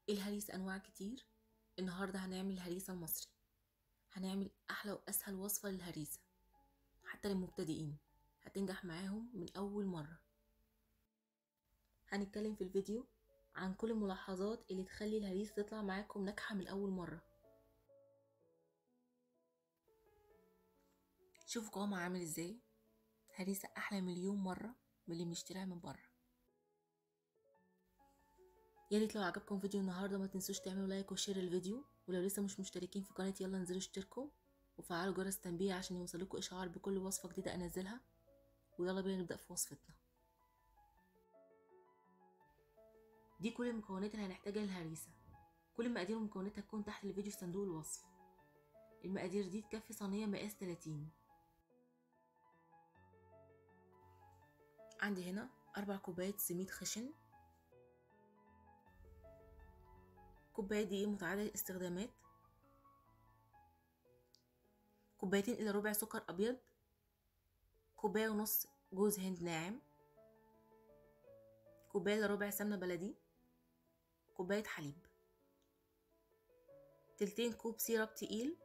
الهريسة أنواع كتير النهاردة هنعمل الهريسة المصري هنعمل أحلى وأسهل وصفة للهريسة حتى للمبتدئين هتنجح معاهم من أول مرة هنتكلم في الفيديو عن كل الملاحظات اللي تخلي الهريسة تطلع معاكم ناجحة من أول مرة شوفوا قوامها عامل ازاي هريسة أحلى مليون مرة من اللي بنشتريها من بره يا ريت لو عجبكم فيديو النهارده ما تنسوش تعملوا لايك وشير الفيديو ولو لسه مش مشتركين في قناتي يلا انزلوا اشتركوا وفعلوا جرس التنبيه عشان يوصلكوا اشعار بكل وصفه جديده انزلها ويلا بينا نبدا في وصفتنا دي كل المكونات اللي هنحتاجها للهريسه كل مقادير ومكوناتها هتكون تحت الفيديو في صندوق الوصف المقادير دي تكفي صينيه مقاس 30 عندي هنا أربع كوبايات سميد خشن كوباية دقيق متعدد الاستخدامات كوبايتين إلى ربع سكر أبيض كوباية ونص جوز هند ناعم كوباية إلى ربع سمنة بلدي كوباية حليب تلتين كوب سيرب تقيل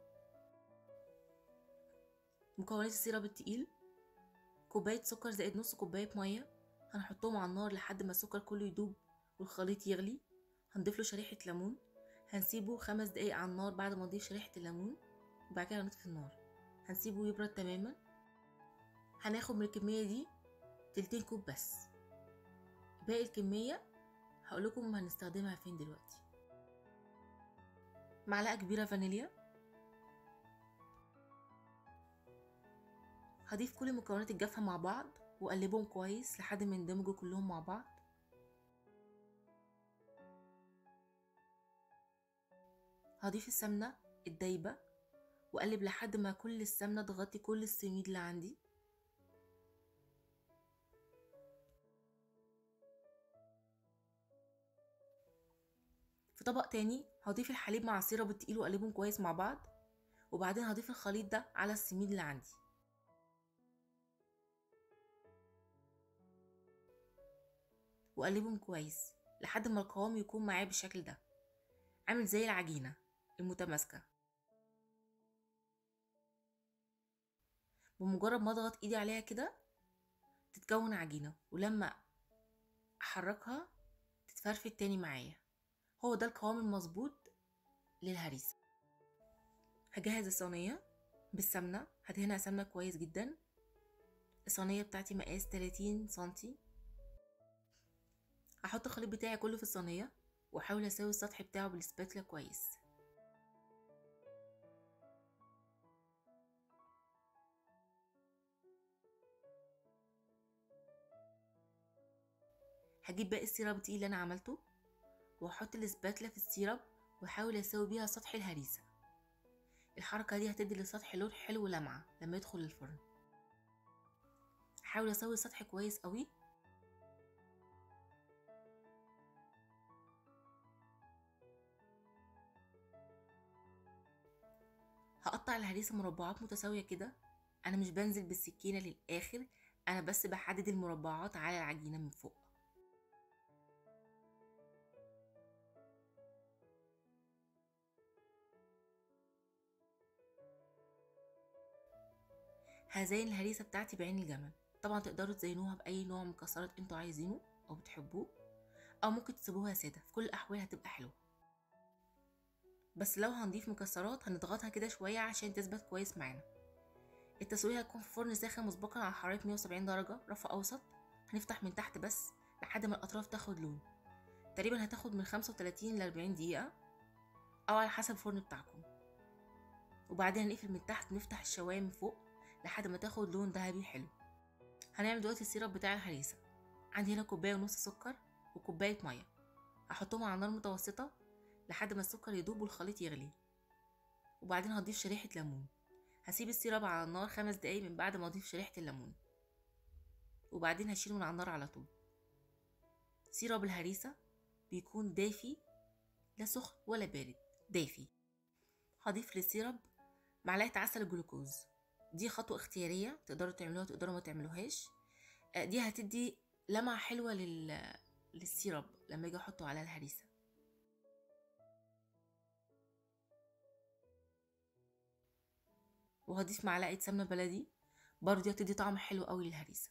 مكونات السيرب التقيل كوباية سكر زائد نص كوباية مية هنحطهم على النار لحد ما السكر كله يدوب والخليط يغلي هنضيف له شريحة ليمون هنسيبه خمس دقايق على النار بعد ما نضيف شريحة الليمون وبعد كده هنطفي النار هنسيبه يبرد تماما هناخد من الكمية دي تلتين كوب بس باقي الكمية هقولكم هنستخدمها فين دلوقتي معلقة كبيرة فانيليا هضيف كل مكونات الجافة مع بعض وأقلبهم كويس لحد ما يندمجوا كلهم مع بعض هضيف السمنة الدايبة وأقلب لحد ما كل السمنة تغطي كل السميد اللي عندي في طبق تاني هضيف الحليب مع السيرب التقيل وأقلبهم كويس مع بعض وبعدين هضيف الخليط ده على السميد اللي عندي وأقلبهم كويس لحد ما القوام يكون معايا بالشكل ده عامل زي العجينة المتماسكة بمجرد ما اضغط ايدي عليها كده تتكون عجينة ولما احركها تتفرفت تاني معايا هو ده القوام المظبوط للهريسة هجهز الصينية بالسمنة هدهنها سمنة كويس جدا الصينية بتاعتي مقاس 30 سنتي هحط الخليط بتاعي كله في الصينية واحاول اسوي السطح بتاعه بالسباتلا كويس هجيب باقي السيرب التقيل اللي انا عملته واحط السباتلا في السيرب واحاول اسوي بيها سطح الهريسه الحركه دي هتدي للسطح لون حلو ولمعه لما يدخل الفرن احاول اسوي السطح كويس قوي هقطع الهريسه مربعات متساويه كده انا مش بنزل بالسكينه للاخر انا بس بحدد المربعات على العجينه من فوق هزين الهريسة بتاعتي بعين الجمل طبعا تقدروا تزينوها بأي نوع مكسرات انتوا عايزينه أو بتحبوه أو ممكن تسيبوها سادة في كل الأحوال هتبقى حلوة بس لو هنضيف مكسرات هنضغطها كده شوية عشان تثبت كويس معانا التسوية هتكون في فرن ساخن مسبقا على حرارة 170 درجة رف أوسط هنفتح من تحت بس لحد ما الأطراف تاخد لون تقريبا هتاخد من 35 ل 40 دقيقة أو على حسب الفرن بتاعكم وبعدين هنقفل من تحت نفتح الشواية من فوق لحد ما تاخد لون ذهبي حلو هنعمل دلوقتي السيرب بتاع الهريسة عندي هنا كوباية ونص سكر وكوباية مية هحطهم على نار متوسطة لحد ما السكر يدوب والخليط يغلي وبعدين هضيف شريحة ليمون هسيب السيرب على النار خمس دقايق من بعد ما اضيف شريحة الليمون وبعدين هشيله من على النار على طول سيرب الهريسة بيكون دافي لا سخن ولا بارد دافي هضيف للسيرب معلقة عسل جلوكوز دي خطوة اختيارية تقدروا تعملوها تقدروا ما تعملوهاش دي هتدي لمعة حلوة لل... للسيرب لما اجي احطه على الهريسة وهضيف معلقه سمنه بلدي برضه دي هتدي طعم حلو قوي للهريسه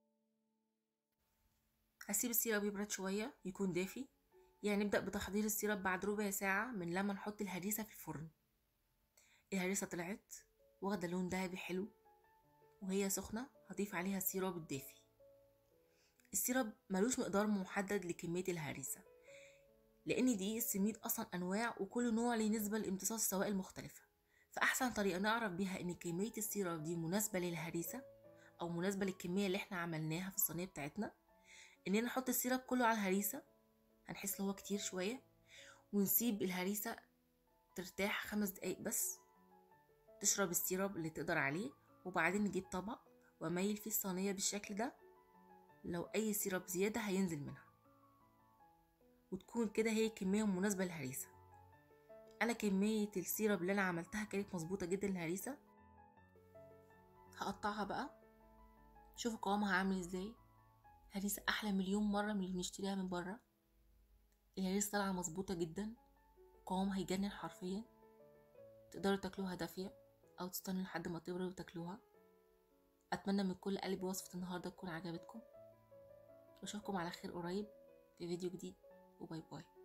هسيب السيرب يبرد شويه يكون دافي يعني نبدا بتحضير السيرب بعد ربع ساعه من لما نحط الهريسه في الفرن الهريسه طلعت واخده لون دهبي حلو وهي سخنه هضيف عليها السيرب الدافي السيرب ملوش مقدار محدد لكميه الهريسه لان دقيق السميد اصلا انواع وكل نوع ليه نسبه لامتصاص السوائل مختلفه فاحسن طريقه نعرف بيها ان كميه السيرب دي مناسبه للهريسه او مناسبه للكميه اللي احنا عملناها في الصينيه بتاعتنا اننا نحط السيرب كله على الهريسه هنحس ان هو كتير شويه ونسيب الهريسه ترتاح خمس دقايق بس تشرب السيرب اللي تقدر عليه وبعدين نجيب طبق واميل فيه الصينيه بالشكل ده لو اي سيرب زياده هينزل منها وتكون كده هي كميه مناسبه للهريسه انا كميه السيرب اللي انا عملتها كانت مظبوطه جدا للهريسه هقطعها بقى شوفوا قوامها عامل ازاي هريسه احلى مليون مره من اللي بنشتريها من بره الهريسه طالعه مظبوطه جدا قوامها هيجنن حرفيا تقدروا تاكلوها دافيه او تستنوا لحد ما تبرد وتاكلوها اتمنى من كل قلبي وصفه النهارده تكون عجبتكم واشوفكم على خير قريب في فيديو جديد وباي باي